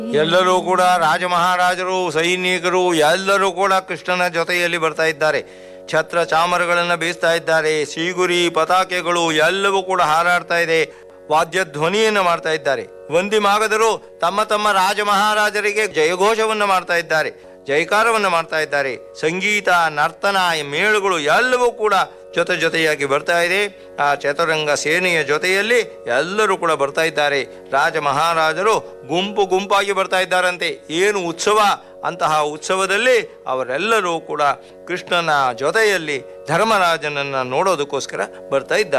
ಎಲ್ಲರೂ ಕೂಡ ರಾಜ ಮಹಾರಾಜರು ಸೈನಿಕರು ಎಲ್ಲರೂ ಕೂಡ ಕೃಷ್ಣನ ಜೊತೆಯಲ್ಲಿ ಬರ್ತಾ ಇದ್ದಾರೆ ಛತ್ರ ಚಾಮರಗಳನ್ನು ಬೀಸ್ತಾ ಇದ್ದಾರೆ ಸೀಗುರಿ ಪತಾಕೆಗಳು ಎಲ್ಲವೂ ಕೂಡ ಹಾರಾಡ್ತಾ ಇದೆ ವಾದ್ಯ ಧ್ವನಿಯನ್ನು ಮಾಡ್ತಾ ಇದ್ದಾರೆ ವಂದಿ ಮಾಗದರು ತಮ್ಮ ತಮ್ಮ ರಾಜ ಮಹಾರಾಜರಿಗೆ ಜಯಘೋಷವನ್ನು ಮಾಡ್ತಾ ಇದ್ದಾರೆ ಜಯಕಾರವನ್ನು ಮಾಡ್ತಾ ಇದ್ದಾರೆ ಸಂಗೀತ ನರ್ತನ ಈ ಮೇಳುಗಳು ಎಲ್ಲವೂ ಕೂಡ ಜೊತೆ ಜೊತೆಯಾಗಿ ಬರ್ತಾ ಇದೆ ಆ ಚತುರಂಗ ಸೇನೆಯ ಜೊತೆಯಲ್ಲಿ ಎಲ್ಲರೂ ಕೂಡ ಬರ್ತಾ ಇದ್ದಾರೆ ರಾಜ ಮಹಾರಾಜರು ಗುಂಪು ಗುಂಪಾಗಿ ಬರ್ತಾ ಇದ್ದಾರಂತೆ ಏನು ಉತ್ಸವ ಅಂತಹ ಉತ್ಸವದಲ್ಲಿ ಅವರೆಲ್ಲರೂ ಕೂಡ ಕೃಷ್ಣನ ಜೊತೆಯಲ್ಲಿ ಧರ್ಮರಾಜನನ್ನ ನೋಡೋದಕ್ಕೋಸ್ಕರ ಬರ್ತಾ ಇದ್ದಾರೆ